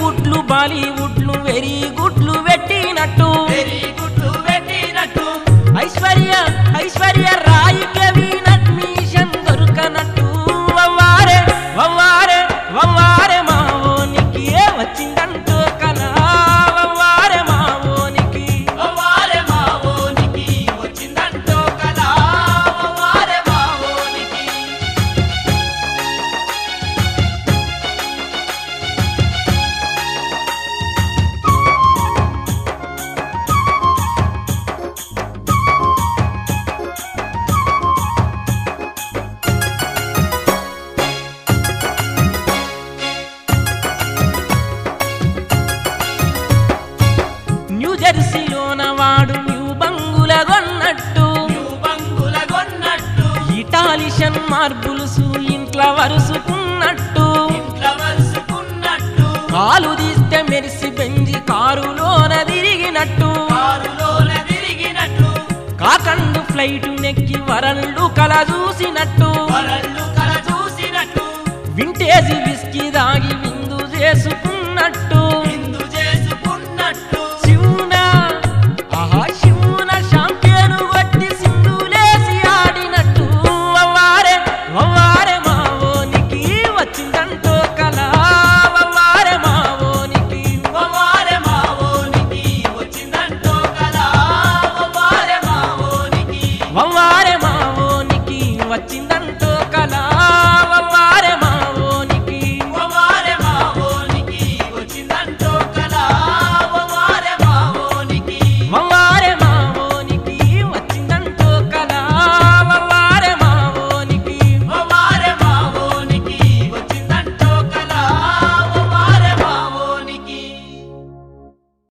హాలీవుడ్లు బాలీవుడ్లు very గుడ్లు పెట్టినట్టు very గుడ్లు పెట్టినట్టు ఐశ్వర్య ఐశ్వర్య రాయికి అడ్మిషన్ దొరకనట్టు వవ్వారే వవ్వారే వవ్వారే మావోనికి ఏ వచ్చిందంటూ కలా వవ్వారే మావోనికి వారే మావోనికి వచ్చిందంటో కదా వారే మావోనికి న్యూ జెర్సీలోన వాడు న్యూ బంగుల కొన్నట్టు నువ్వు బంగుల కొన్నట్టు ఇటాలిషన్ మార్బుల్స్ ఇంట్లో వరుసుకున్నట్టు ఇంట్లో వరుసుకున్నట్టు కాలు తీస్తే మెరిసి బెంజి కారులోన తిరిగినట్టు కారులోన తిరిగినట్టు కాకండు ఫ్లైట్ నెక్కి వరల్డ్ కల చూసినట్టు వరళ్ళు కల చూసినట్టు వింటేజ్ విస్కీ దాగి విందు చేసుకున్నట్టు విందు చేసుకున్నట్టు శివున ఆహా శివున షాంపియను కొట్టి సింధులేసి ఆడినట్టు వవ్వారే వవ్వారే మావోనికి వచ్చిందంటూ కలా వవ్వారే మావోనికి వారే మావోనికి వచ్చిందంటో కదా వారే మావోనికి వవ్వారే మావోనికి వచ్చిందంటూ